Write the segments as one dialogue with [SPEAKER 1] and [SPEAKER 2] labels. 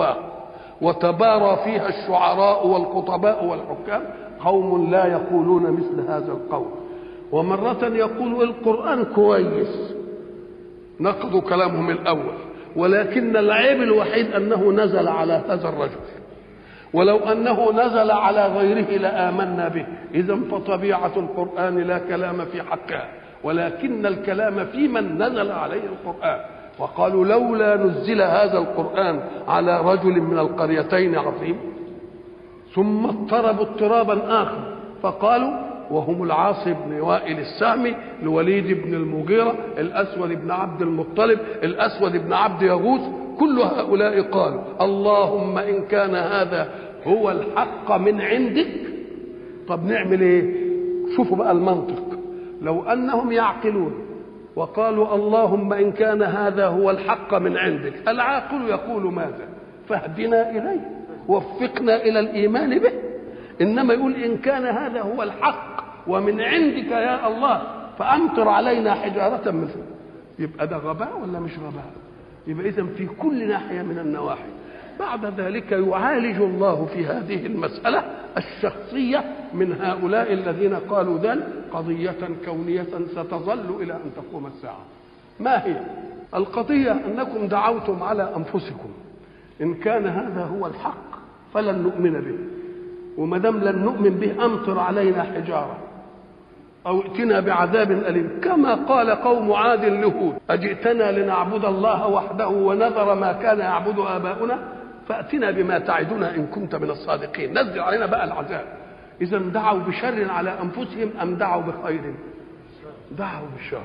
[SPEAKER 1] السفاه وتبارى فيها الشعراء والخطباء والحكام قوم لا يقولون مثل هذا القول ومرة يقول القرآن كويس نقضوا كلامهم الأول ولكن العيب الوحيد أنه نزل على هذا الرجل ولو أنه نزل على غيره لآمنا به إذا فطبيعة القرآن لا كلام في حقها ولكن الكلام في من نزل عليه القرآن وقالوا لولا نزل هذا القرآن على رجل من القريتين عظيم ثم اضطربوا اضطرابا آخر فقالوا وهم العاص بن وائل السهمي الوليد بن المغيرة الأسود بن عبد المطلب الأسود بن عبد يغوث كل هؤلاء قالوا اللهم إن كان هذا هو الحق من عندك طب نعمل ايه شوفوا بقى المنطق لو أنهم يعقلون وقالوا اللهم إن كان هذا هو الحق من عندك العاقل يقول ماذا فاهدنا إليه وفقنا إلى الإيمان به إنما يقول إن كان هذا هو الحق ومن عندك يا الله فأمطر علينا حجارة من فوق يبقى ده غباء ولا مش غباء يبقى إذا في كل ناحية من النواحي بعد ذلك يعالج الله في هذه المسألة الشخصية من هؤلاء الذين قالوا ذلك قضية كونية ستظل إلى أن تقوم الساعة ما هي القضية أنكم دعوتم على أنفسكم إن كان هذا هو الحق فلن نؤمن به وما دام لن نؤمن به أمطر علينا حجارة أو ائتنا بعذاب أليم كما قال قوم عاد لهود أجئتنا لنعبد الله وحده ونذر ما كان يعبد آباؤنا فأتنا بما تعدنا إن كنت من الصادقين نزل علينا بقى العذاب إذا دعوا بشر على أنفسهم أم دعوا بخير دعوا بالشر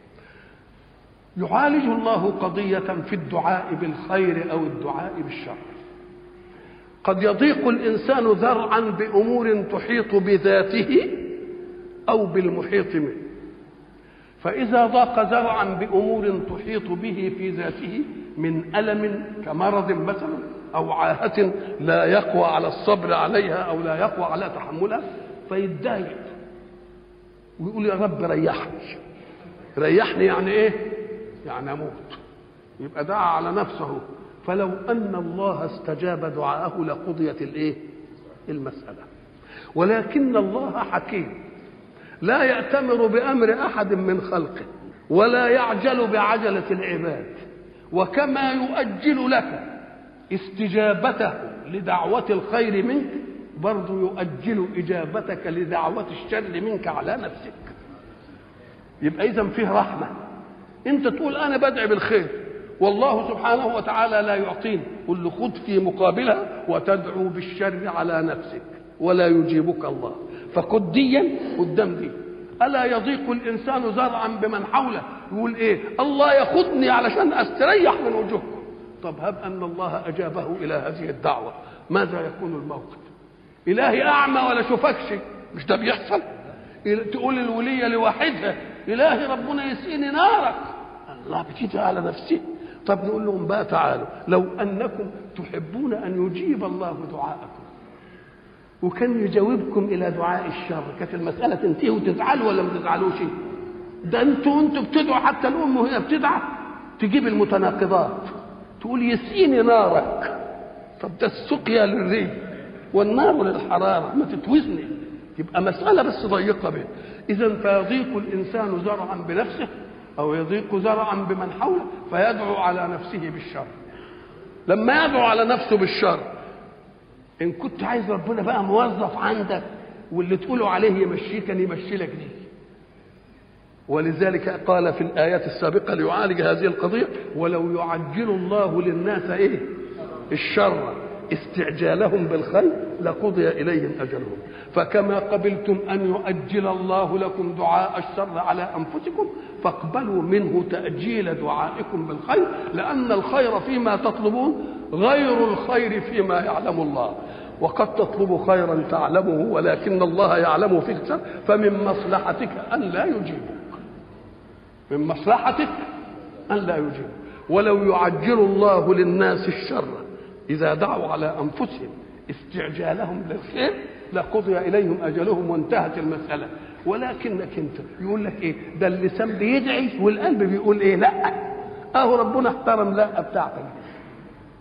[SPEAKER 1] يعالج الله قضية في الدعاء بالخير أو الدعاء بالشر قد يضيق الإنسان ذرعا بأمور تحيط بذاته أو بالمحيط منه فإذا ضاق ذرعا بأمور تحيط به في ذاته من ألم كمرض مثلا أو عاهة لا يقوى على الصبر عليها أو لا يقوى على تحملها فيتضايق ويقول يا رب ريحني ريحني يعني إيه؟ يعني أموت يبقى دعا على نفسه فلو أن الله استجاب دعاءه لقضيت الإيه؟ المسألة ولكن الله حكيم لا يأتمر بأمر أحد من خلقه ولا يعجل بعجلة العباد وكما يؤجل لك استجابته لدعوة الخير منك برضه يؤجل إجابتك لدعوة الشر منك على نفسك يبقى إذا فيه رحمة أنت تقول أنا بدعي بالخير والله سبحانه وتعالى لا يعطيني قل له خذ في مقابلها وتدعو بالشر على نفسك ولا يجيبك الله فخد ديا قدام دي الا يضيق الانسان زرعا بمن حوله يقول ايه الله ياخذني علشان استريح من وجوهكم طب هب ان الله اجابه الى هذه الدعوه ماذا يكون الموقف الهي اعمى ولا شوفكش مش ده بيحصل تقول الوليه لواحدها الهي ربنا يسقيني نارك الله بتيجي على نفسه طب نقول لهم بقى تعالوا لو انكم تحبون ان يجيب الله دعاءكم وكان يجاوبكم الى دعاء الشر كانت المساله تنتهي وتزعلوا ولا ما تزعلوش ده انتوا انتوا بتدعوا حتى الام وهي بتدعى تجيب المتناقضات تقول يسقيني نارك طب ده السقيا للريح والنار للحراره ما تتوزني يبقى مساله بس ضيقه به اذا فيضيق الانسان زرعا بنفسه او يضيق زرعا بمن حوله فيدعو على نفسه بالشر لما يدعو على نفسه بالشر ان كنت عايز ربنا بقى موظف عندك واللي تقولوا عليه يمشيه كان يمشي لك دي ولذلك قال في الآيات السابقة ليعالج هذه القضية ولو يعجل الله للناس إيه الشر استعجالهم بالخير لقضي إليهم أجلهم فكما قبلتم أن يؤجل الله لكم دعاء الشر على أنفسكم فاقبلوا منه تأجيل دعائكم بالخير لأن الخير فيما تطلبون غير الخير فيما يعلم الله وقد تطلب خيرا تعلمه ولكن الله يعلم فيك الشر فمن مصلحتك أن لا يجيبك من مصلحتك أن لا يجيبك ولو يعجل الله للناس الشر إذا دعوا على أنفسهم استعجالهم للخير لقضي إليهم أجلهم وانتهت المسألة ولكنك أنت يقول لك إيه ده اللسان بيدعي والقلب بيقول إيه لا أهو ربنا احترم لا بتاعتك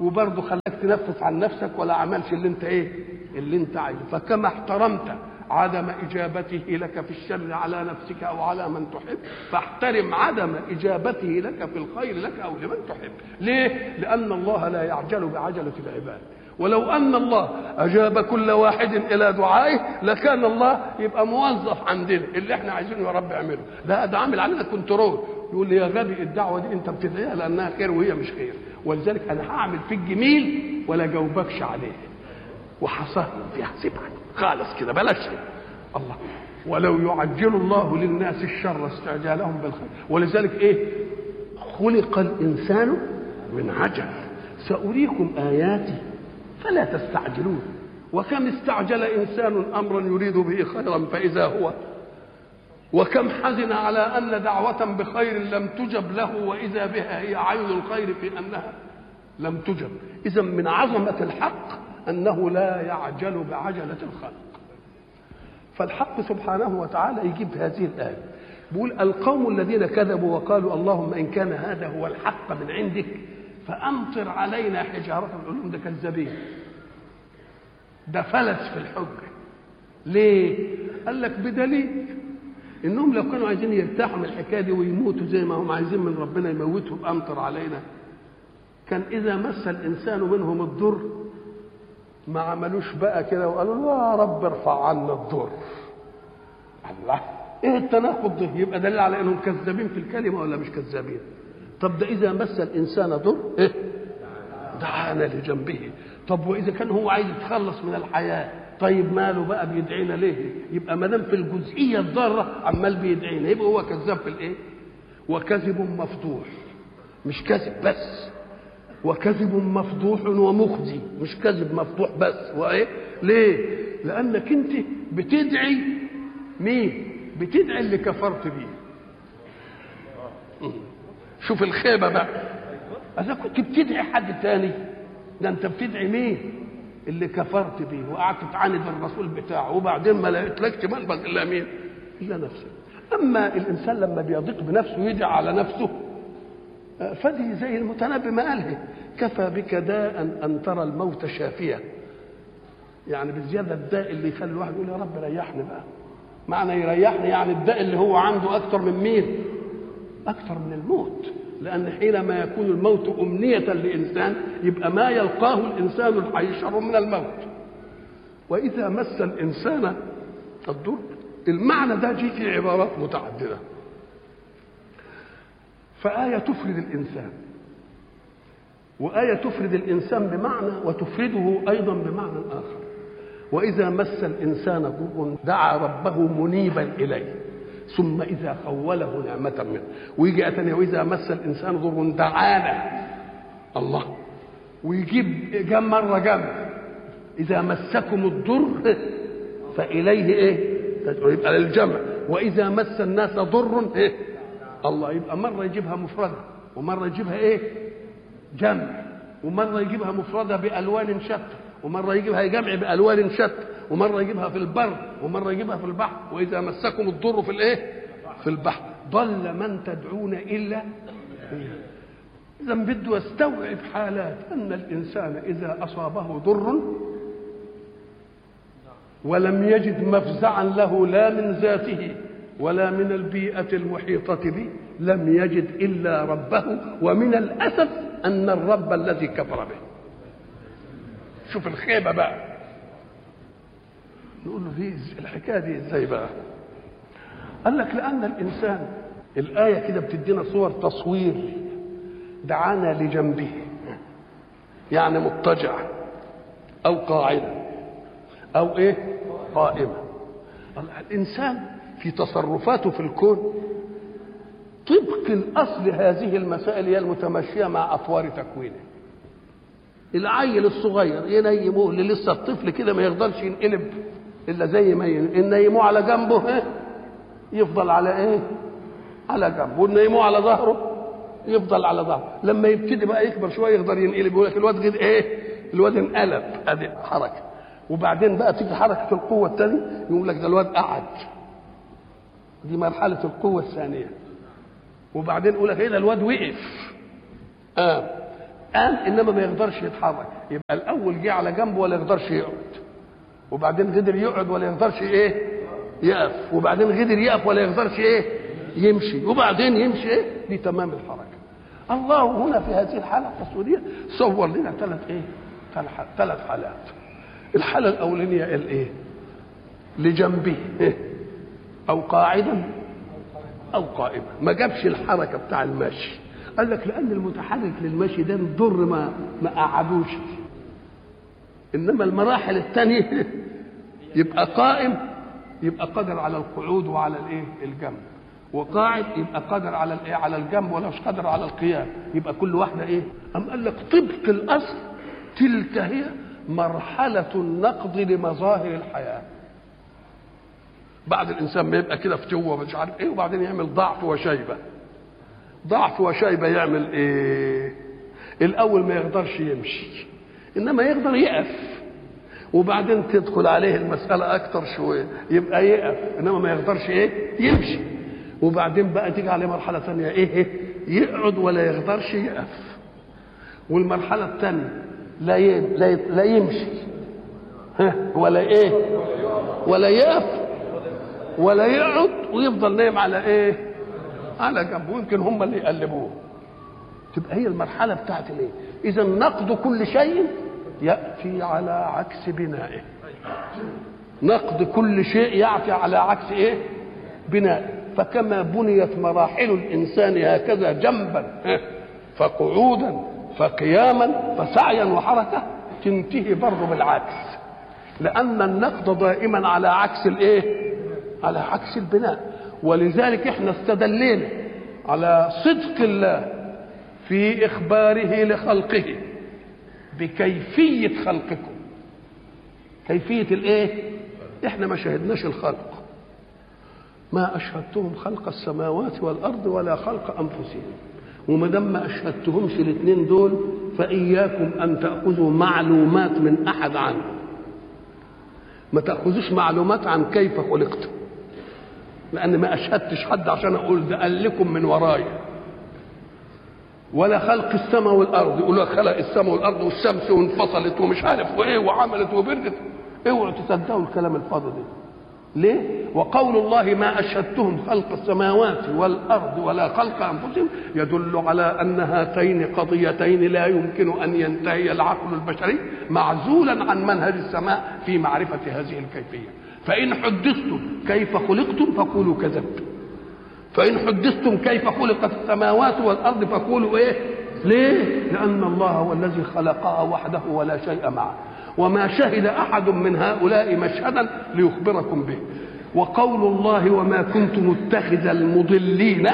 [SPEAKER 1] وبرضه خلاك تنفس عن نفسك ولا عملش اللي انت ايه اللي انت عايزه فكما احترمت عدم اجابته لك في الشر على نفسك او على من تحب فاحترم عدم اجابته لك في الخير لك او لمن تحب ليه لان الله لا يعجل بعجله العباد ولو ان الله اجاب كل واحد الى دعائه لكان الله يبقى موظف عندنا اللي احنا عايزينه يا رب اعمله لا ده عامل علينا كنترول يقول لي يا غبي الدعوه دي انت بتدعيها لانها خير وهي مش خير ولذلك انا هعمل فيك جميل ولا جاوبكش عليه وحصاه فيها سيبها خالص كده بلاش الله ولو يعجل الله للناس الشر استعجالهم بالخير ولذلك ايه خلق الانسان من عجل ساريكم اياتي فلا تستعجلون وكم استعجل انسان امرا يريد به خيرا فاذا هو وكم حزن على ان دعوه بخير لم تجب له واذا بها هي عين الخير في انها لم تجب اذا من عظمه الحق انه لا يعجل بعجله الخلق فالحق سبحانه وتعالى يجيب هذه الايه بيقول القوم الذين كذبوا وقالوا اللهم ان كان هذا هو الحق من عندك فامطر علينا حجاره العلوم ده كذابين ده فلس في الحجه ليه قال لك بدليل انهم لو كانوا عايزين يرتاحوا من الحكايه دي ويموتوا زي ما هم عايزين من ربنا يموتهم امطر علينا كان اذا مس الانسان منهم الضر ما عملوش بقى كده وقالوا له يا رب ارفع عنا الضر الله ايه التناقض ده يبقى دليل على انهم كذابين في الكلمه ولا مش كذابين طب ده اذا مس الانسان ضر ايه دعانا لجنبه طب واذا كان هو عايز يتخلص من الحياه طيب ماله بقى بيدعينا ليه يبقى ما دام في الجزئيه الضاره عمال بيدعينا يبقى هو كذاب في الايه وكذب مفضوح مش كذب بس وكذب مفضوح ومخزي مش كذب مفضوح بس وايه ليه لانك انت بتدعي مين بتدعي اللي كفرت بيه شوف الخيبه بقى اذا كنت بتدعي حد تاني ده انت بتدعي مين اللي كفرت بيه وقعدت تعاند الرسول بتاعه وبعدين ما لقيتلكش منبذ الا مين الا نفسك اما الانسان لما بيضيق بنفسه ويدعي على نفسه فدي زي المتنبي ما قالها كفى بك داء ان ترى الموت شافيا يعني بزياده الداء اللي يخلي الواحد يقول يا رب ريحني بقى معنى يريحني يعني الداء اللي هو عنده اكثر من مين اكثر من الموت لان حينما يكون الموت امنيه لانسان يبقى ما يلقاه الانسان الحي شر من الموت واذا مس الانسان الضر المعنى ده جه في عبارات متعدده فآية تفرد الإنسان وآية تفرد الإنسان بمعنى وتفرده أيضا بمعنى آخر وإذا مس الإنسان ضر دعا ربه منيبا إليه ثم إذا خوله نعمة منه ويجي أتني وإذا مس الإنسان ضر دعانا الله ويجيب جم مرة جم إذا مسكم الضر فإليه إيه؟ يبقى للجمع وإذا مس الناس ضر إيه؟ الله يبقى مرة يجيبها مفردة ومرة يجيبها ايه جمع ومرة يجيبها مفردة بألوان شتى ومرة يجيبها جمع بألوان شتى ومرة يجيبها في البر ومرة يجيبها في البحر وإذا مسكم الضر في الايه في البحر ضل من تدعون إلا إذا بده يستوعب حالات أن الإنسان إذا أصابه ضر ولم يجد مفزعا له لا من ذاته ولا من البيئة المحيطة به لم يجد إلا ربه ومن الأسف أن الرب الذي كفر به شوف الخيبة بقى نقول له دي الحكاية دي ازاي بقى قال لك لأن الإنسان الآية كده بتدينا صور تصوير دعانا لجنبه يعني مضطجع أو قاعدة أو إيه قائمة الإنسان في تصرفاته في الكون طبق الاصل هذه المسائل هي المتمشيه مع اطوار تكوينه العيل الصغير ينيموه اللي لسه الطفل كده ما يقدرش ينقلب الا زي ما ينيموه على جنبه إيه؟ يفضل على ايه على جنبه ونيموه على ظهره يفضل على ظهره لما يبتدي بقى يكبر شويه يقدر ينقلب يقول لك الواد قد ايه الواد انقلب ادي حركه وبعدين بقى تيجي حركه القوه الثانيه يقول لك ده الواد قعد دي مرحلة القوة الثانية وبعدين يقول لك ايه ده الواد وقف اه قام انما ما يقدرش يتحرك يبقى الاول جه على جنبه ولا يقدرش يقعد وبعدين قدر يقعد ولا يقدرش ايه يقف وبعدين قدر يقف ولا يقدرش ايه يمشي وبعدين يمشي ايه دي تمام الحركه الله هنا في هذه الحاله التصويريه صور لنا ثلاث ايه ثلاث حالات الحاله الاولانيه الايه لجنبه إيه؟ او قاعدا او قائما ما جابش الحركه بتاع المشي قال لك لان المتحرك للمشي ده ضر ما ما قعدوش انما المراحل الثانيه يبقى قائم يبقى قادر على القعود وعلى الايه الجنب وقاعد يبقى قادر على الايه على الجنب ولا مش قادر على القيام يبقى كل واحده ايه ام قال لك طبق الاصل تلك هي مرحله النقض لمظاهر الحياه بعد الانسان ما يبقى كده فتوه مش عارف ايه وبعدين يعمل ضعف وشيبه ضعف وشيبه يعمل ايه الاول ما يقدرش يمشي انما يقدر يقف وبعدين تدخل عليه المساله اكتر شويه يبقى يقف انما ما يقدرش ايه يمشي وبعدين بقى تيجي عليه مرحله ثانيه ايه, إيه؟ يقعد ولا يقدرش يقف والمرحله الثانيه لا ي... لا, ي... لا يمشي ها ولا ايه ولا يقف ولا يقعد ويفضل نايم على ايه على جنبه يمكن هم اللي يقلبوه تبقى هي المرحله بتاعت الايه اذا نقد كل شيء ياتي على عكس بنائه نقد كل شيء ياتي على عكس ايه بنائه فكما بنيت مراحل الانسان هكذا جنبا فقعودا فقياما فسعيا وحركه تنتهي برضه بالعكس لان النقد دائما على عكس الايه على عكس البناء ولذلك احنا استدلينا على صدق الله في اخباره لخلقه بكيفيه خلقكم كيفيه الايه احنا ما شهدناش الخلق ما اشهدتهم خلق السماوات والارض ولا خلق انفسهم وما دام ما اشهدتهمش الاثنين دول فاياكم ان تاخذوا معلومات من احد عنه ما تاخذوش معلومات عن كيف خلقتم لان ما اشهدتش حد عشان اقول ده قال لكم من ورايا ولا خلق السماء والارض يقول خلق السماء والارض والشمس وانفصلت ومش عارف وايه وعملت وبردت اوعوا تصدقوا الكلام الفاضي ده ليه؟ وقول الله ما أشهدتهم خلق السماوات والأرض ولا خلق أنفسهم يدل على أن هاتين قضيتين لا يمكن أن ينتهي العقل البشري معزولا عن منهج السماء في معرفة هذه الكيفية فإن حدثتم كيف خلقتم فقولوا كذبتم فإن حدثتم كيف خلقت السماوات والأرض فقولوا إيه؟ ليه؟ لأن الله هو الذي خلقها وحده ولا شيء معه وما شهد احد من هؤلاء مشهدا ليخبركم به وقول الله وما كنت متخذ المضلين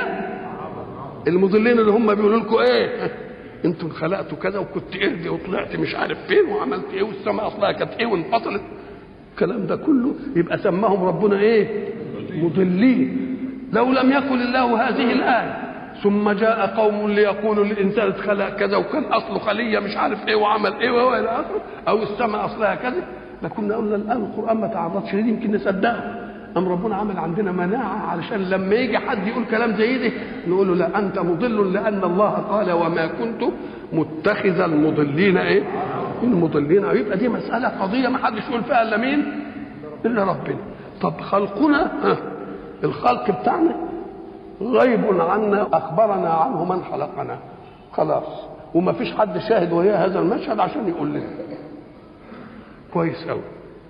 [SPEAKER 1] المضلين اللي هم بيقولوا لكم ايه انتم خلقتوا كذا وكنت اهدي وطلعت مش عارف فين وعملت ايه والسماء اصلها كانت ايه وانفصلت الكلام ده كله يبقى سماهم ربنا ايه مضلين لو لم يكن الله هذه الايه ثم جاء قوم ليقولوا الانسان اتخلق كذا وكان اصله خليه مش عارف ايه وعمل ايه والى اخره او السماء اصلها كذا لكنا قلنا الان القران ما تعرضش ليه يمكن نصدقه ام ربنا عمل عندنا مناعه علشان لما يجي حد يقول كلام زي ده نقول له لا انت مضل لان الله قال وما كنت متخذ المضلين ايه المضلين يبقى دي مساله قضيه ما حدش يقول فيها الا مين الا ربنا طب خلقنا ها الخلق بتاعنا غيب عنا اخبرنا عنه من خلقنا خلاص وما فيش حد شاهد وهي هذا المشهد عشان يقول لنا كويس قوي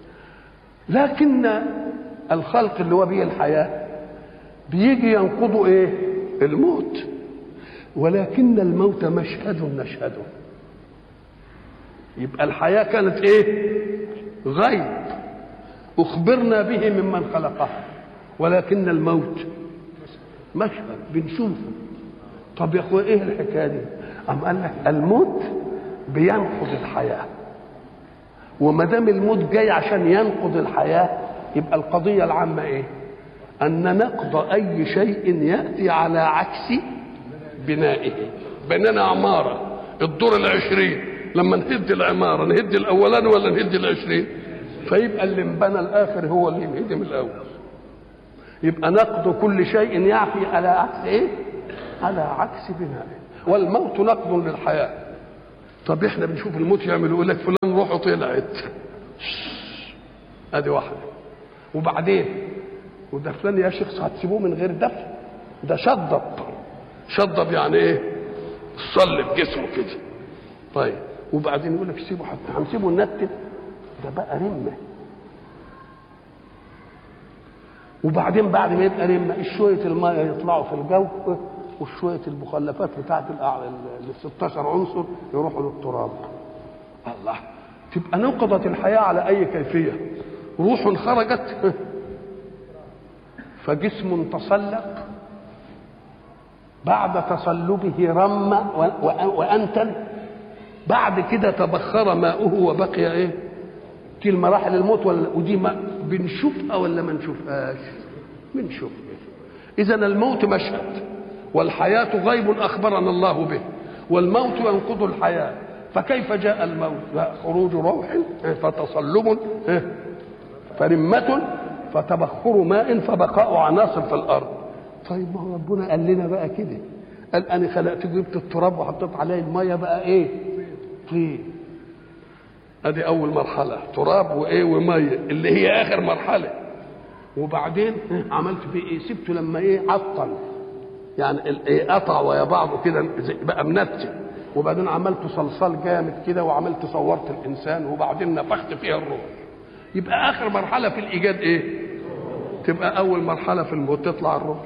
[SPEAKER 1] لكن الخلق اللي هو به الحياه بيجي ينقضوا ايه الموت ولكن الموت مشهد نشهده يبقى الحياه كانت ايه غيب اخبرنا به ممن خلقها ولكن الموت مشهد بنشوفه طب يا اخويا ايه الحكايه دي ام قال لك الموت بينقض الحياه وما دام الموت جاي عشان ينقض الحياه يبقى القضيه العامه ايه ان نقض اي شيء ياتي على عكس بنائه بنينا عماره الدور العشرين لما نهد العماره نهد الاولاني ولا نهد العشرين فيبقى اللي انبنى الاخر هو اللي ينهدم الاول يبقى نقد كل شيء يعفي على عكس ايه على عكس بنائه والموت نقد للحياه طب احنا بنشوف الموت يعمل يقول لك فلان روحه طلعت ادي واحده وبعدين وده فلان يا شيخ هتسيبوه من غير دفن ده شضب شضب يعني ايه صلب جسمه كده طيب وبعدين يقول لك سيبه حتى هنسيبه ننتن ده بقى رمه وبعدين بعد ما يبقى رمه شويه الميه يطلعوا في الجو وشويه المخلفات بتاعت ال 16 عنصر يروحوا للتراب الله تبقى نقضت الحياه على اي كيفيه روح خرجت فجسم تصلق بعد تصلبه رم وانتن بعد كده تبخر ماؤه وبقي ايه دي المراحل الموت ولا ودي ما بنشوفها ولا ما نشوفهاش بنشوفها اذا الموت مشهد والحياه غيب اخبرنا الله به والموت ينقض الحياه فكيف جاء الموت خروج روح فتصلب فرمة فتبخر ماء فبقاء عناصر في الارض طيب ما هو ربنا قال لنا بقى كده قال انا خلقت جبت التراب وحطيت عليه الميه بقى ايه طين ادي اول مرحله تراب وايه وميه اللي هي اخر مرحله وبعدين عملت فيه ايه سبته لما ايه عطل يعني ايه قطع ويا بعضه كده بقى منتن وبعدين عملت صلصال جامد كده وعملت صورت الانسان وبعدين نفخت فيها الروح يبقى اخر مرحله في الايجاد ايه تبقى اول مرحله في الموت تطلع الروح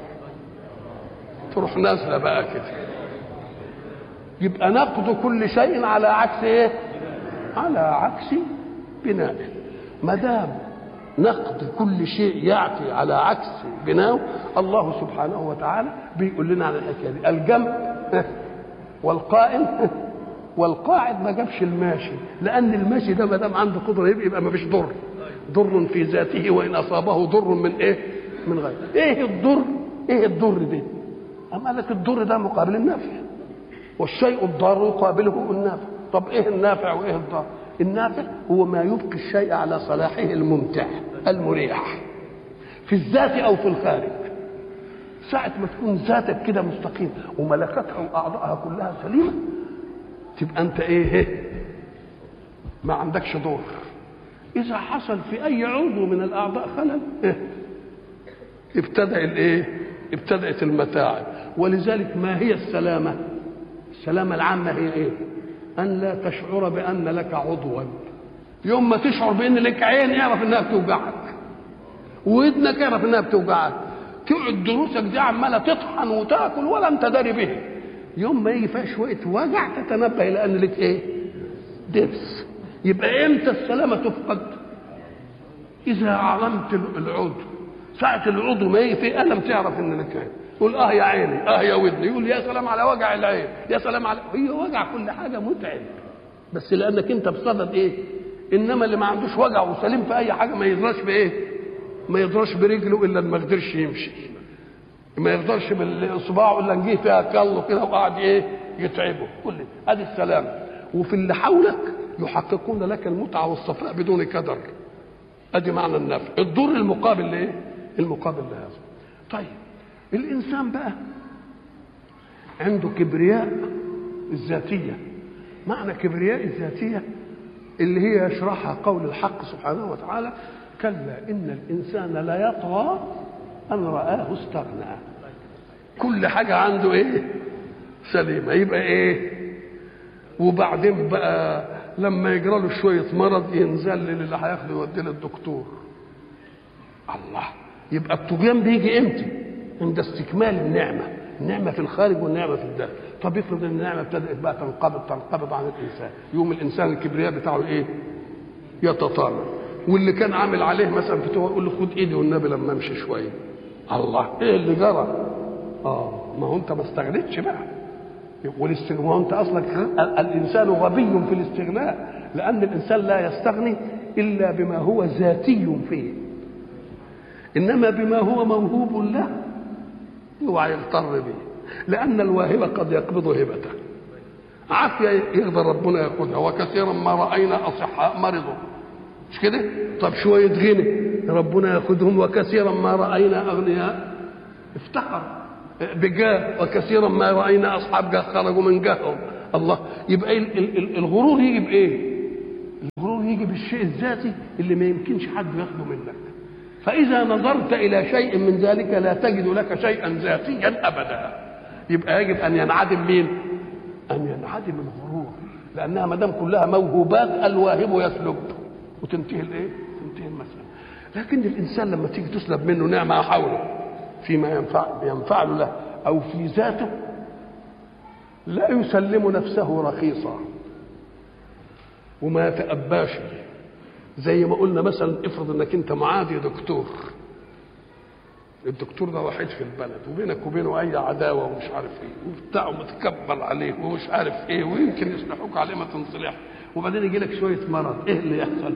[SPEAKER 1] تروح نازله بقى كده يبقى نقض كل شيء على عكس ايه على عكس بنائه ما دام نقد كل شيء ياتي على عكس بناؤه الله سبحانه وتعالى بيقول لنا على الحكايه دي الجمع والقائم والقاعد ما جابش الماشي لان الماشي ده ما دام عنده قدره يبقى, يبقى ما فيش ضر ضر في ذاته وان اصابه ضر من ايه من غيره ايه الضر ايه الضر ده اما لك الضر ده مقابل النفع والشيء الضار يقابله النافع طب ايه النافع وايه الضار النافع هو ما يبقي الشيء على صلاحه الممتع المريح في الذات او في الخارج ساعة ما تكون ذاتك كده مستقيم وملكاتها واعضائها كلها سليمة تبقى انت ايه ما عندكش ضر اذا حصل في اي عضو من الاعضاء خلل إيه؟ ابتدأ الايه ابتدأت المتاعب ولذلك ما هي السلامة السلامة العامة هي ايه ان لا تشعر بان لك عضوا يوم ما تشعر بان لك عين اعرف انها بتوجعك ودنك اعرف انها بتوجعك تقعد دروسك دي عماله تطحن وتاكل ولا انت داري به يوم ما يجي فيها شويه وجع تتنبه الى ان لك ايه درس يبقى امتى السلامه تفقد اذا علمت العضو ساعة العضو ما يجي فيه ألم تعرف إن لك عين يقول اه يا عيني اه يا ودني يقول يا سلام على وجع العين يا سلام على هي وجع كل حاجه متعب بس لانك انت بصدد ايه انما اللي ما عندوش وجع وسليم في اي حاجه ما يدراش بايه ما يدراش برجله الا ما قدرش يمشي ما يقدرش باصبعه الا نجيه فيها كله كده وقعد ايه يتعبه كل ادي السلام وفي اللي حولك يحققون لك المتعه والصفاء بدون كدر ادي معنى النفع الضر المقابل لايه المقابل لهذا طيب الانسان بقى عنده كبرياء الذاتيه معنى كبرياء الذاتيه اللي هي يشرحها قول الحق سبحانه وتعالى كلا ان الانسان لا يطغى ان راه استغنى كل حاجه عنده ايه سليمه يبقى ايه وبعدين بقى لما يجرى له شويه مرض ينزل اللي هياخده يوديه للدكتور الله يبقى الطغيان بيجي امتى عند استكمال النعمه النعمه في الخارج والنعمه في الداخل طب افرض ان النعمه ابتدات بقى تنقبض تنقبض عن الانسان يوم الانسان الكبرياء بتاعه ايه يتطالب واللي كان عامل عليه مثلا فتوى يقول له خد ايدي والنبي لما امشي شويه الله ايه اللي جرى اه ما هو انت ما استغنيتش بقى والاستغناء ما هو انت اصلا الانسان غبي في الاستغناء لان الانسان لا يستغني الا بما هو ذاتي فيه انما بما هو موهوب له اوعى يغتر به لان الواهب قد يقبض هبته عافيه يقدر ربنا ياخذها وكثيرا ما راينا اصحاء مرضوا مش كده طب شويه غنى ربنا ياخذهم وكثيرا ما راينا اغنياء افتقر بجاه وكثيرا ما راينا اصحاب جاه خرجوا من جاههم الله يبقى ال- ال- ال- الغرور يجي بايه الغرور يجي بالشيء الذاتي اللي ما يمكنش حد ياخده منك فاذا نظرت الى شيء من ذلك لا تجد لك شيئا ذاتيا ابدا يبقى يجب ان ينعدم مين ان ينعدم الغرور لانها ما دام كلها موهوبات الواهب يسلب وتنتهي الايه تنتهي المساله لكن الانسان لما تيجي تسلب منه نعمه حوله فيما ينفع ينفع له او في ذاته لا يسلم نفسه رخيصا وما يتأباش زي ما قلنا مثلا افرض انك انت معادي دكتور الدكتور ده وحيد في البلد وبينك وبينه اي عداوه ومش عارف ايه وبتاع متكبر عليه ومش عارف ايه ويمكن يصلحوك عليه ما تنصلح وبعدين يجي لك شويه مرض ايه اللي يحصل؟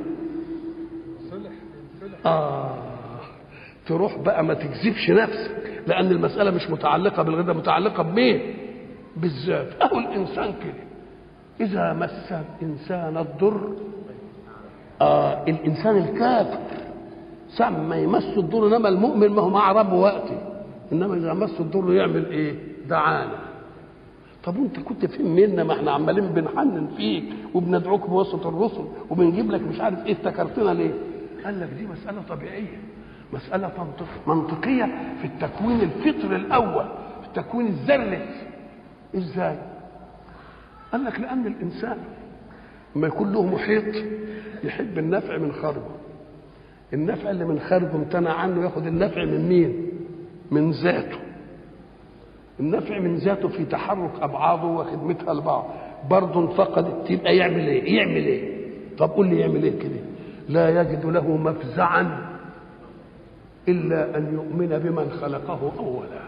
[SPEAKER 1] اه تروح بقى ما تكذبش نفسك لان المساله مش متعلقه بالغدا متعلقه بمين؟ بالذات اهو الانسان كده اذا مس الانسان الضر آه الانسان الكافر ساعة ما يمس الضر انما المؤمن ما هو مع ربه وقتي انما اذا مس الضر يعمل ايه؟ دعانا طب وانت كنت فين منا ما احنا عمالين بنحنن فيك وبندعوك بواسطه الرسل وبنجيب لك مش عارف ايه افتكرتنا ليه؟ قال لك دي مساله طبيعيه مساله منطق منطقيه في التكوين الفطري الاول في التكوين الذري ازاي؟ قال لك لان الانسان لما يكون له محيط يحب النفع من خارجه النفع اللي من خارجه امتنع عنه ياخد النفع من مين؟ من ذاته النفع من ذاته في تحرك ابعاضه وخدمتها لبعض برضه انفقدت يبقى يعمل ايه؟ يعمل ايه؟ طب قول لي يعمل ايه كده؟ لا يجد له مفزعا الا ان يؤمن بمن خلقه اولا.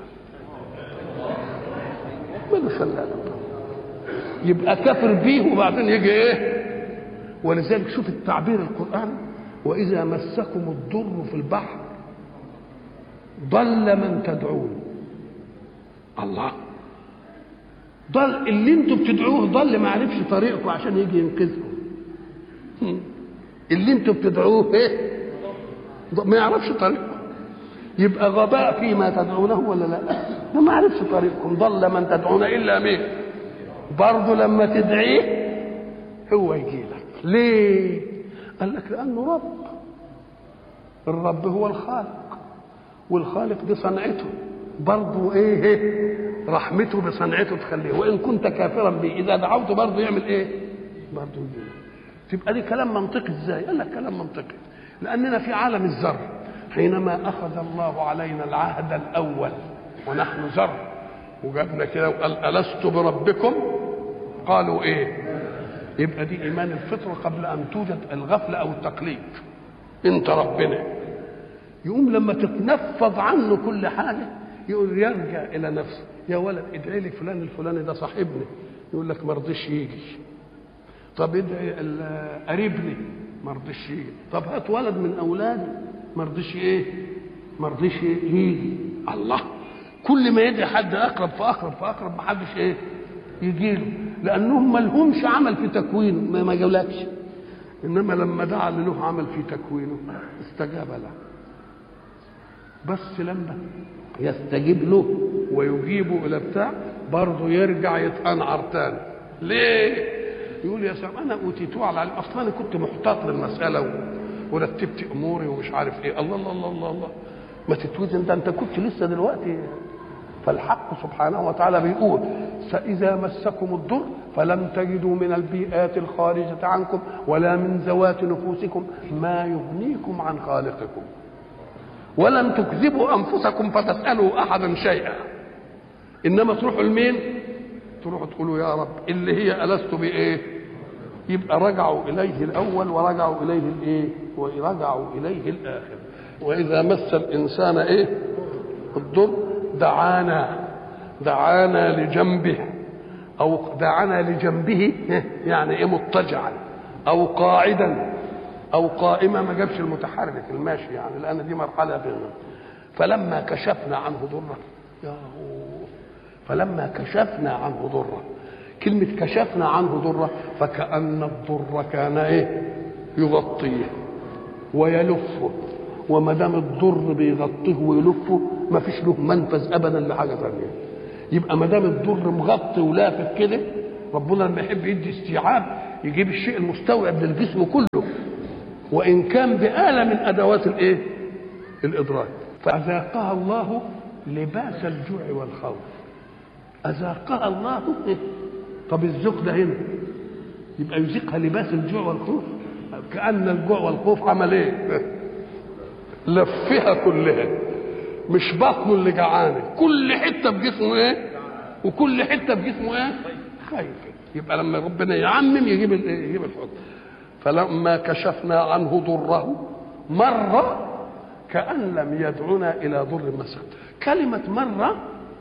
[SPEAKER 1] من خلقه يبقى كافر بيه وبعدين يجي ايه؟ ولذلك شوف التعبير القرآن وإذا مسكم الضر في البحر ضل من تدعون الله ضل اللي انتوا بتدعوه ضل ما عرفش طريقكم عشان يجي ينقذكم اللي انتوا بتدعوه ايه ما يعرفش طريقكم يبقى غباء فيما تدعونه ولا لا ده ما عرفش طريقكم ضل من تدعون الا مين برضه لما تدعيه هو يجي لك ليه قال لك لانه رب الرب هو الخالق والخالق دي صنعته برضه ايه رحمته بصنعته تخليه وان كنت كافرا به اذا دعوته برضه يعمل ايه برضه يجي لك تبقى دي كلام منطقي ازاي قال لك كلام منطقي لاننا في عالم الذر حينما اخذ الله علينا العهد الاول ونحن ذر وجابنا كده وقال الست بربكم قالوا ايه يبقى دي ايمان الفطره قبل ان توجد الغفله او التقليد انت ربنا يقوم لما تتنفض عنه كل حاجه يقول يرجع الى نفسه يا ولد ادعي لي فلان الفلاني ده صاحبني يقول لك ما رضيش يجي طب ادعي قريبني ما رضيش يجي طب هات ولد من اولادي ما رضيش ايه ما رضيش يجي الله كل ما يدعي حد اقرب فاقرب فاقرب ما حدش ايه يجي له لانهم ما لهمش عمل في تكوينه ما, ما جابلكش انما لما دعا اللي له عمل في تكوينه استجاب له بس لما يستجيب له ويجيبه الى بتاع برضه يرجع يتأنعر تاني ليه؟ يقول يا سلام انا اوتيتوه على العلم اصلا انا كنت محتاط للمساله ورتبت اموري ومش عارف ايه الله الله الله الله, الله. ما تتوزن ده انت كنت لسه دلوقتي فالحق سبحانه وتعالى بيقول فإذا مسكم الضر فلم تجدوا من البيئات الخارجة عنكم ولا من ذوات نفوسكم ما يغنيكم عن خالقكم ولم تكذبوا أنفسكم فتسألوا أحدا شيئا إنما تروحوا لمين؟ تروحوا تقولوا يا رب اللي هي ألست بإيه؟ يبقى رجعوا إليه الأول ورجعوا إليه الإيه؟ ورجعوا إليه الآخر وإذا مس الإنسان إيه؟ الضر دعانا دعانا لجنبه او دعانا لجنبه يعني ايه مضطجعا او قاعدا او قائما ما جابش المتحرك الماشي يعني لان دي مرحله بيننا فلما كشفنا عنه ضره يا فلما كشفنا عنه ضره كلمة كشفنا عنه ضره فكأن الضر كان ايه يغطيه ويلفه وما دام الضر بيغطيه ويلفه ما فيش له منفذ ابدا لحاجه ثانيه يبقى ما دام الضر مغطي ولافف كده ربنا لما يحب يدي استيعاب يجيب الشيء المستوعب للجسم كله وان كان بآلة من ادوات الايه الادراك فاذاقها الله لباس الجوع والخوف اذاقها الله طب الذوق ده هنا يبقى يذيقها لباس الجوع والخوف كأن الجوع والخوف عمل ايه لفها كلها مش بطنه اللي جعانه كل حته في جسمه ايه وكل حته في جسمه ايه خايف يبقى لما ربنا يعمم يجيب الايه يجيب الحكم فلما كشفنا عنه ضره مر كأن لم يدعنا إلى ضر مسد كلمة مرة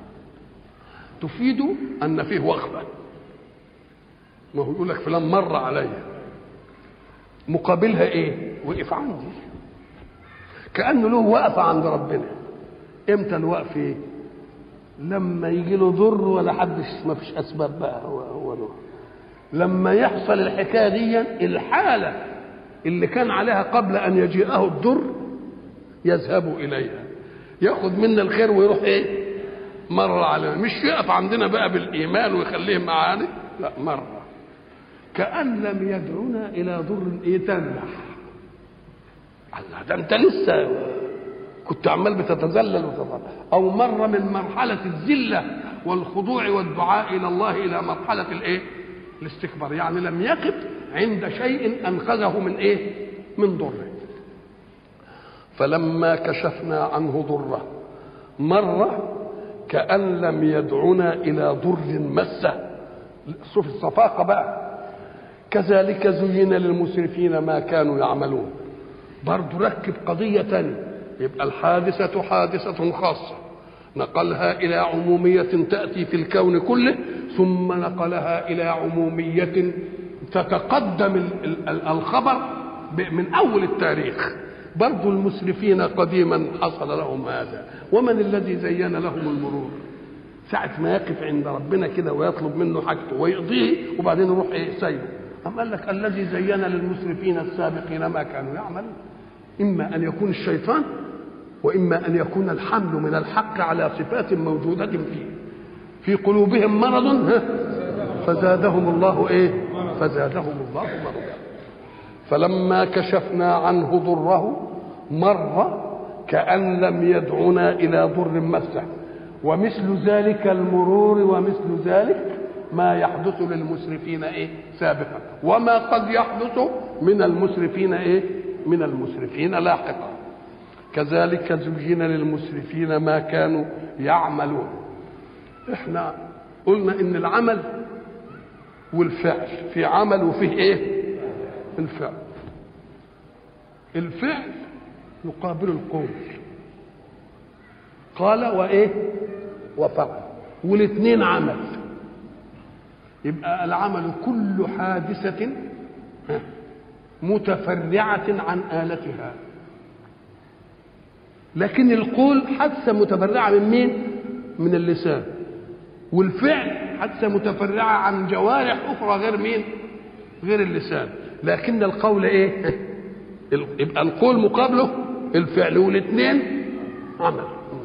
[SPEAKER 1] تفيد أن فيه وقفة ما هو يقول لك فلان مر عليا مقابلها ايه وقف عندي كانه له وقفه عند ربنا امتى الوقف ايه لما يجي له ضر ولا حدش ما فيش اسباب بقى هو هو له لما يحصل الحكايه دي الحاله اللي كان عليها قبل ان يجيئه الضر يذهب اليها ياخذ منا الخير ويروح ايه مر علينا مش يقف عندنا بقى بالايمان ويخليه معانا لا مره كأن لم يدعنا إلى ضر يتنح الله ده أنت لسه كنت عمال بتتذلل وتتذلل أو مر من مرحلة الذلة والخضوع والدعاء إلى الله إلى مرحلة الإيه؟ الاستكبار يعني لم يقف عند شيء أنقذه من إيه؟ من ضره فلما كشفنا عنه ضره مر كأن لم يدعنا إلى ضر مسه شوف الصفاقة بقى كذلك زين للمسرفين ما كانوا يعملون برضو ركب قضية تانية يبقى الحادثة حادثة خاصة نقلها إلى عمومية تأتي في الكون كله ثم نقلها إلى عمومية تتقدم الخبر من أول التاريخ برضو المسرفين قديما حصل لهم هذا ومن الذي زين لهم المرور ساعة ما يقف عند ربنا كده ويطلب منه حاجته ويقضيه وبعدين يروح ايه سايبه أم قال لك الذي زين للمسرفين السابقين ما كانوا يعملون إما أن يكون الشيطان وإما أن يكون الحمل من الحق على صفات موجودة فيه في قلوبهم مرض فزادهم الله إيه فزادهم الله مرضا فلما كشفنا عنه ضره مر كأن لم يدعنا إلى ضر مسه ومثل ذلك المرور ومثل ذلك ما يحدث للمسرفين ايه سابقا وما قد يحدث من المسرفين ايه من المسرفين لاحقا كذلك زين للمسرفين ما كانوا يعملون احنا قلنا ان العمل والفعل في عمل وفيه ايه الفعل الفعل يقابل القول قال وايه وفعل والاثنين عمل يبقى العمل كل حادثة متفرعة عن آلتها لكن القول حادثة متفرعة من مين؟ من اللسان والفعل حادثة متفرعة عن جوارح أخرى غير مين؟ غير اللسان لكن القول إيه؟ يبقى القول مقابله الفعل والاثنين عمل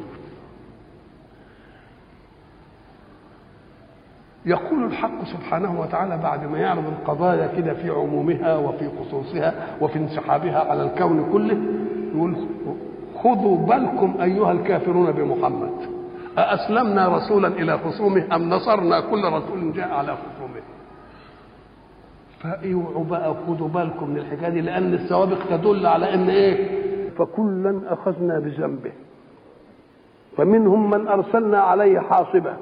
[SPEAKER 1] يقول الحق سبحانه وتعالى بعد ما يعرض القضايا كده في عمومها وفي خصوصها وفي انسحابها على الكون كله يقول خذوا بالكم ايها الكافرون بمحمد أأسلمنا رسولا إلى خصومه أم نصرنا كل رسول جاء على خصومه فاوعوا بقى خدوا بالكم من الحكايه دي لان السوابق تدل على ان ايه فكلا اخذنا بذنبه فمنهم من ارسلنا عليه حاصبا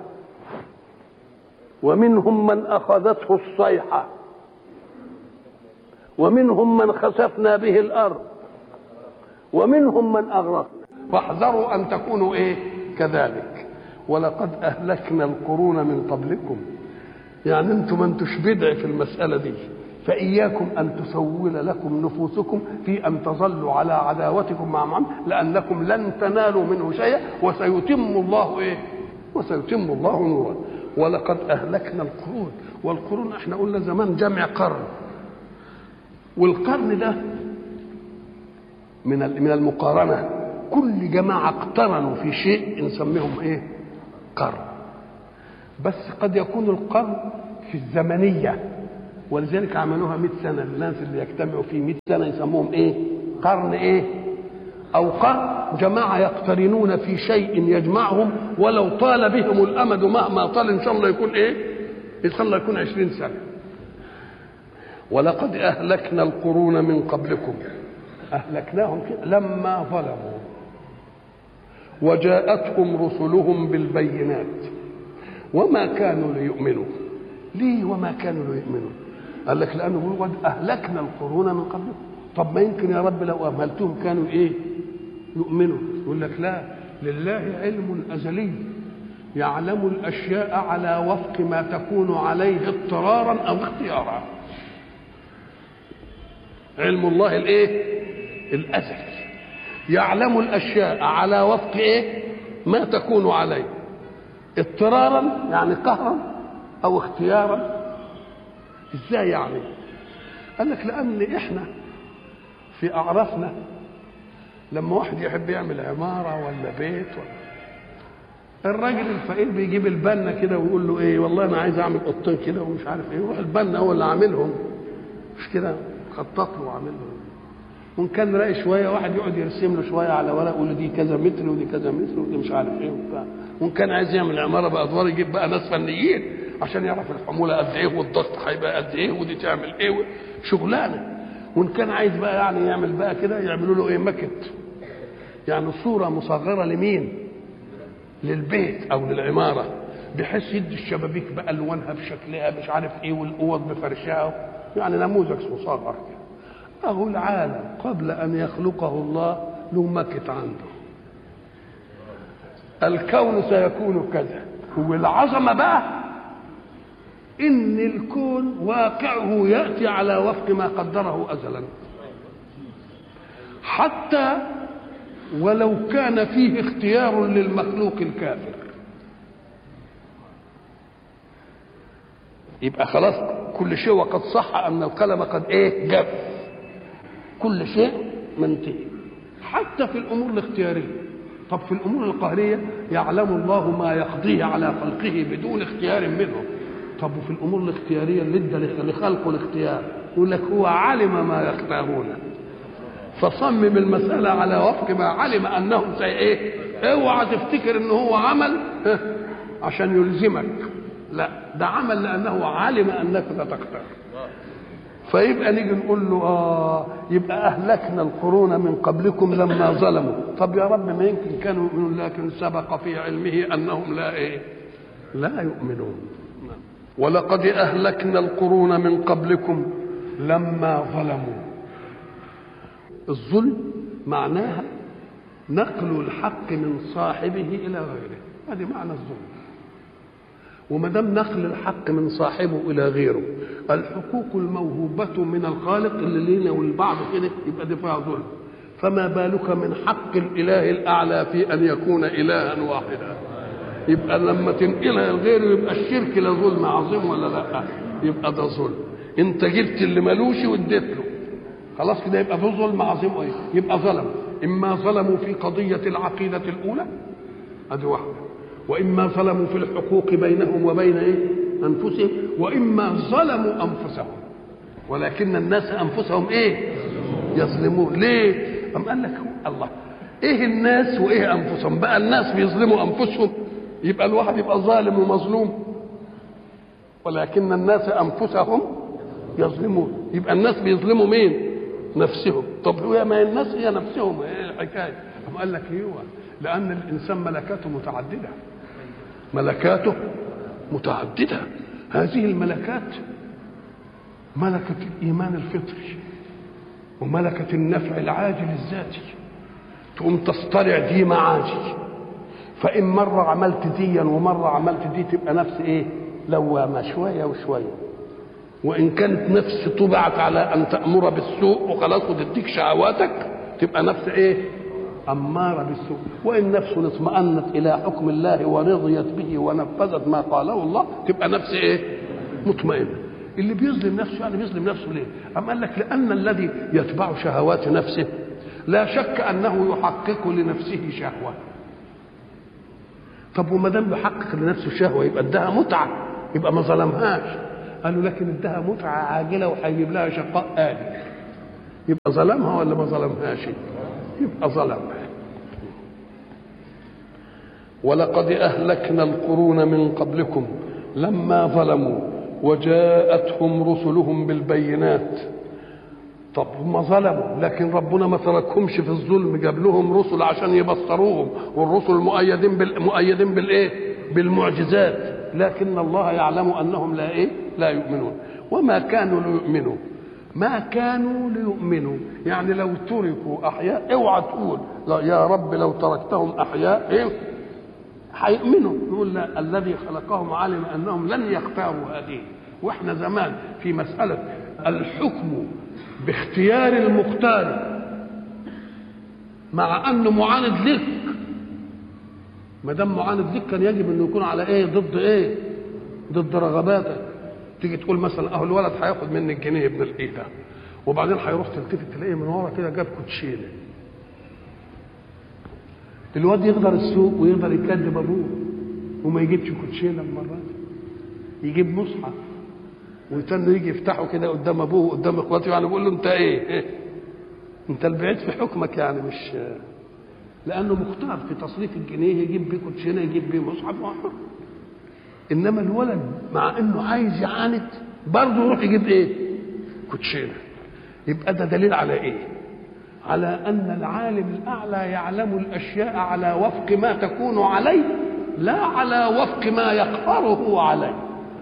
[SPEAKER 1] ومنهم من اخذته الصيحه ومنهم من خسفنا به الارض ومنهم من اغرقنا فاحذروا ان تكونوا ايه كذلك ولقد اهلكنا القرون من قبلكم يعني انتم ما انتوش بدع في المساله دي فاياكم ان تسول لكم نفوسكم في ان تظلوا على عداوتكم مع محمد لانكم لن تنالوا منه شيئا وسيتم الله ايه وسيتم الله نورا ولقد اهلكنا القرون والقرون احنا قلنا زمان جمع قرن والقرن ده من من المقارنه كل جماعه اقترنوا في شيء نسميهم ايه قرن بس قد يكون القرن في الزمنيه ولذلك عملوها 100 سنه الناس اللي يجتمعوا في 100 سنه يسموهم ايه قرن ايه او قرن جماعه يقترنون في شيء يجمعهم ولو طال بهم الامد مهما طال ان شاء الله يكون ايه ان شاء الله يكون 20 سنه ولقد اهلكنا القرون من قبلكم اهلكناهم كده لما ظلموا وجاءتهم رسلهم بالبينات وما كانوا ليؤمنوا ليه وما كانوا ليؤمنوا قال لك لانه هو اهلكنا القرون من قبلكم طب ما يمكن يا رب لو اهملتهم كانوا ايه يؤمنوا يقول لك لا لله علم ازلي يعلم الاشياء على وفق ما تكون عليه اضطرارا او اختيارا علم الله الايه الازلي يعلم الاشياء على وفق ايه ما تكون عليه اضطرارا يعني قهرا او اختيارا ازاي يعني قال لك لان احنا في اعرافنا لما واحد يحب يعمل عماره ولا بيت ولا الراجل الفقير بيجيب البنا كده ويقول له ايه والله انا عايز اعمل اوضتين كده ومش عارف ايه يروح البنا هو اللي عاملهم مش كده خطط له وعامل له وان كان راقي شويه واحد يقعد يرسم له شويه على ورق يقول له دي كذا متر ودي كذا متر ودي مش عارف ايه وبتاع وان كان عايز يعمل عماره بادوار يجيب بقى ناس فنيين عشان يعرف الحموله قد ايه والضغط هيبقى قد ايه ودي تعمل ايه شغلانه وان كان عايز بقى يعني يعمل بقى كده يعملوا له ايه ماكت يعني صوره مصغره لمين للبيت او للعماره بحيث يدي الشبابيك بالوانها بشكلها مش عارف ايه والاوض بفرشها يعني نموذج مصغر كده اهو العالم قبل ان يخلقه الله له مكت عنده الكون سيكون كذا والعظمه بقى ان الكون واقعه ياتي على وفق ما قدره ازلا حتى ولو كان فيه اختيار للمخلوق الكافر يبقى خلاص كل شيء وقد صح ان القلم قد ايه جف كل شيء منتهي حتى في الامور الاختياريه طب في الامور القهريه يعلم الله ما يقضيه على خلقه بدون اختيار منه طب وفي الامور الاختياريه اللي ادى لخلقه الاختيار يقول لك هو علم ما يختارون فصمم المساله على وفق ما علم انهم سي ايه اوعى تفتكر ان هو عمل عشان يلزمك لا ده عمل لانه علم انك ستختار فيبقى نيجي نقول له اه يبقى اهلكنا القرون من قبلكم لما ظلموا طب يا رب ما يمكن كانوا يؤمنون لكن سبق في علمه انهم لا ايه لا يؤمنون ولقد اهلكنا القرون من قبلكم لما ظلموا الظلم معناها نقل الحق من صاحبه الى غيره هذه معنى الظلم وما دام نقل الحق من صاحبه الى غيره الحقوق الموهوبه من الخالق اللي لينا والبعض كده يبقى دي فيها ظلم فما بالك من حق الاله الاعلى في ان يكون الها واحدا يبقى لما تنقلها لغيره يبقى الشرك لا ظلم عظيم ولا لا يبقى ده ظلم انت جبت اللي ملوش واديت له خلاص كده يبقى في ظلم عظيم ايه يبقى ظلم اما ظلموا في قضيه العقيده الاولى ادي واحده واما ظلموا في الحقوق بينهم وبين ايه انفسهم واما ظلموا انفسهم ولكن الناس انفسهم ايه يظلمون ليه ام قال لك الله ايه الناس وايه انفسهم بقى الناس بيظلموا انفسهم يبقى الواحد يبقى ظالم ومظلوم ولكن الناس انفسهم يظلمون يبقى الناس بيظلموا مين نفسهم طب هو ما الناس هي نفسهم ايه الحكايه أم قال لك ايوه لان الانسان ملكاته متعدده ملكاته متعدده هذه الملكات ملكة الإيمان الفطري وملكة النفع العاجل الذاتي تقوم تصطلع دي معاجي فإن مرة عملت ديا ومرة عملت دي تبقى نفس إيه؟ لوامة شوية وشوية وإن كانت نفس طبعت على أن تأمر بالسوء وخلاص وتديك شهواتك تبقى نفس إيه؟ أمارة بالسوء وإن نفس اطمأنت إلى حكم الله ورضيت به ونفذت ما قاله الله تبقى نفس إيه؟ مطمئنة اللي بيظلم نفسه يعني بيظلم نفسه ليه؟ أم قال لك لأن الذي يتبع شهوات نفسه لا شك أنه يحقق لنفسه شهوة طب وما دام يحقق لنفسه شهوة يبقى ادها متعة يبقى ما ظلمهاش قالوا لكن ادها متعه عاجله وهيجيب لها شقاء آلي يبقى ظلمها ولا ما ظلمهاش يبقى ظلمها ولقد اهلكنا القرون من قبلكم لما ظلموا وجاءتهم رسلهم بالبينات طب هم ظلموا لكن ربنا ما تركهمش في الظلم جاب لهم رسل عشان يبصروهم والرسل مؤيدين بالمؤيدين بالايه بالمعجزات لكن الله يعلم انهم لا ايه لا يؤمنون وما كانوا ليؤمنوا ما كانوا ليؤمنوا يعني لو تركوا احياء اوعى تقول لا يا رب لو تركتهم احياء ايه هيؤمنوا يقول لا الذي خلقهم علم انهم لن يختاروا هذه واحنا زمان في مساله الحكم باختيار المختار مع انه معاند لك ما دام معاند لك كان يجب انه يكون على ايه ضد ايه ضد رغباتك تيجي تقول مثلا اهو الولد هياخد مني الجنيه ابن الايه ده وبعدين هيروح تلتفت تلاقيه من ورا كده جاب كوتشينه الواد يقدر السوق ويقدر يكذب ابوه وما يجيبش كوتشينه المره دي يجيب مصحف ويتنه يجي يفتحه كده قدام ابوه وقدام اخواته يعني بيقول له انت ايه, إيه؟ انت البعيد في حكمك يعني مش لانه مختار في تصريف الجنيه يجيب بيه كوتشينه يجيب بيه مصحف وحر انما الولد مع انه عايز يعاند برضه يروح يجيب ايه كوتشينه يبقى ده دليل على ايه على ان العالم الاعلى يعلم الاشياء على وفق ما تكون عليه لا على وفق ما يقهره عليه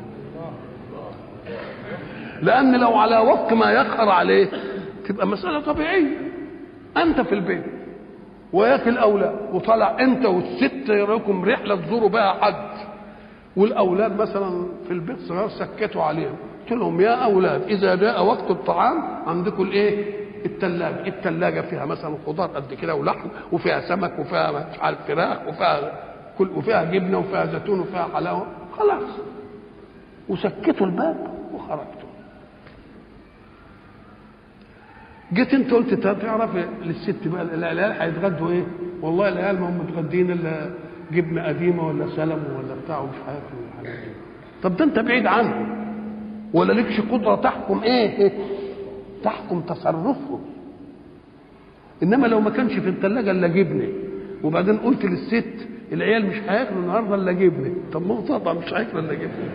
[SPEAKER 1] لان لو على وفق ما يقهر عليه تبقى مساله طبيعيه انت في البيت وياك الاولاد وطلع انت والست يراكم رحله تزوروا بها حد والاولاد مثلا في البيت صغار سكتوا عليهم قلت لهم يا اولاد اذا جاء وقت الطعام عندكم الايه الثلاجه الثلاجه فيها مثلا خضار قد كده ولحم وفيها سمك وفيها مش عارف فراخ وفيها كل وفيها جبنه وفيها زيتون وفيها حلاوه خلاص وسكتوا الباب وخرجتوا جيت انت قلت تعرف للست بقى العيال هيتغدوا ايه؟ والله العيال ما هم متغدين الا جبنه قديمه ولا سلم ولا بتاع ومش هياكلوا الحاجات دي. طب ده انت بعيد عنه ولا لكش قدره تحكم ايه؟ تحكم تصرفهم انما لو ما كانش في الثلاجه الا جبنه وبعدين قلت للست العيال مش هياكلوا النهارده الا جبنه طب ما هو طبعا مش هياكلوا الا جبنه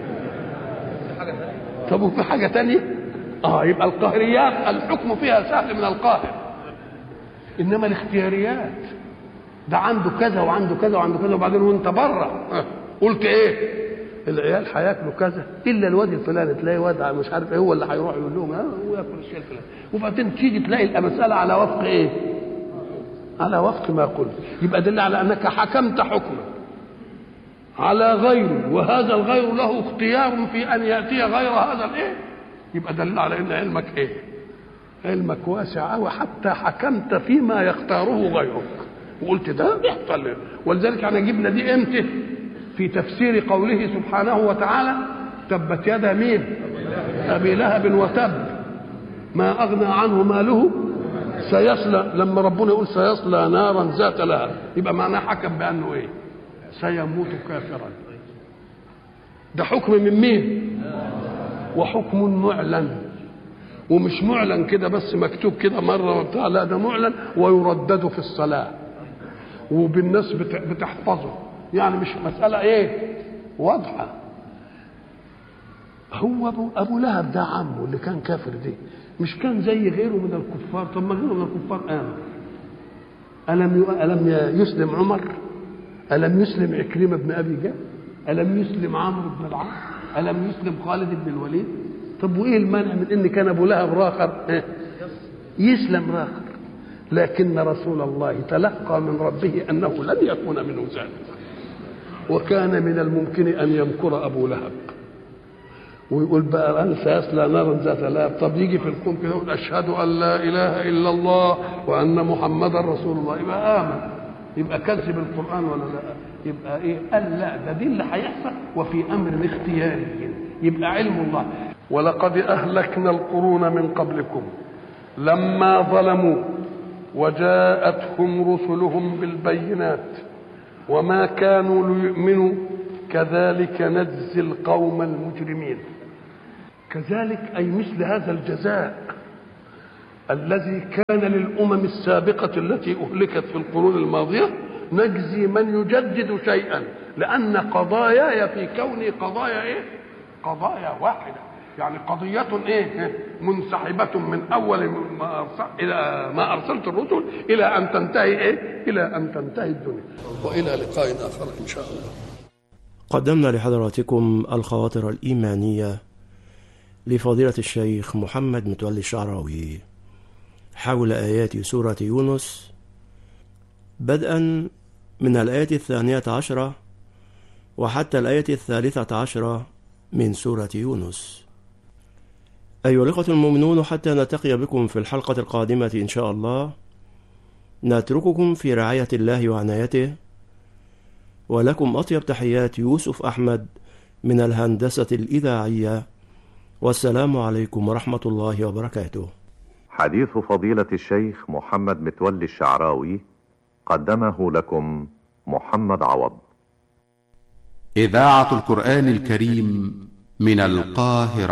[SPEAKER 1] طب وفي حاجه تانية اه يبقى القهريات الحكم فيها سهل من القاهر انما الاختياريات ده عنده كذا وعنده كذا وعنده كذا وبعدين وانت بره قلت ايه العيال هياكلوا كذا الا الواد الفلاني تلاقي واد مش عارف ايه هو اللي هيروح يقول لهم اه هو ياكل الشيء الفلاني وبعدين تيجي تلاقي المساله على وفق ايه؟ على وفق ما قلت يبقى دل على انك حكمت حكما على غيره وهذا الغير له اختيار في ان ياتي غير هذا الايه؟ يبقى دل على ان علمك ايه؟ علمك واسع قوي حتى حكمت فيما يختاره غيرك وقلت ده بيحصل ولذلك احنا جبنا دي امتى؟ في تفسير قوله سبحانه وتعالى تبت يدا مين ابي لهب وتب ما اغنى عنه ماله سيصلى لما ربنا يقول سيصلى نارا ذات لهب يبقى معناه حكم بانه ايه سيموت كافرا ده حكم من مين وحكم معلن ومش معلن كده بس مكتوب كده مره وبتاع لا ده معلن ويردد في الصلاه وبالناس بتحفظه يعني مش مسألة إيه؟ واضحة. هو أبو, أبو لهب ده عمه اللي كان كافر دي مش كان زي غيره من الكفار طب ما غيره من الكفار آمن. ألم ألم يسلم عمر؟ ألم يسلم عكرمة بن أبي جهل؟ ألم يسلم عمرو بن العاص؟ ألم يسلم خالد بن الوليد؟ طب وإيه المانع من إن كان أبو لهب راخر؟ يسلم راخر لكن رسول الله تلقى من ربه أنه لن يكون منه ذلك وكان من الممكن ان يمكر ابو لهب ويقول بقى انا سيصلى نارا ذات لهب طب يجي في القوم كده يقول اشهد ان لا اله الا الله وان محمدا رسول الله يبقى امن يبقى كذب القران ولا لا يبقى ايه قال لا ده دي اللي هيحصل وفي امر اختياري يبقى علم الله ولقد اهلكنا القرون من قبلكم لما ظلموا وجاءتهم رسلهم بالبينات وما كانوا ليؤمنوا كذلك نجزي القوم المجرمين كذلك أي مثل هذا الجزاء الذي كان للأمم السابقة التي أهلكت في القرون الماضية نجزي من يجدد شيئا لأن قضاياي في كوني قضايا إيه؟ قضايا واحدة يعني قضية إيه؟ منسحبة من أول ما أرسل إلى ما أرسلت الرسل إلى أن تنتهي إيه؟ إلى أن تنتهي الدنيا وإلى لقاء آخر إن شاء الله
[SPEAKER 2] قدمنا لحضراتكم الخواطر الإيمانية لفضيلة الشيخ محمد متولي الشعراوي حول آيات سورة يونس بدءا من الآية الثانية عشرة وحتى الآية الثالثة عشرة من سورة يونس أيها الأخوة المؤمنون حتى نلتقي بكم في الحلقة القادمة إن شاء الله نترككم في رعاية الله وعنايته ولكم أطيب تحيات يوسف أحمد من الهندسة الإذاعية والسلام عليكم ورحمة الله وبركاته
[SPEAKER 3] حديث فضيلة الشيخ محمد متولي الشعراوي قدمه لكم محمد عوض
[SPEAKER 4] إذاعة القرآن الكريم من القاهرة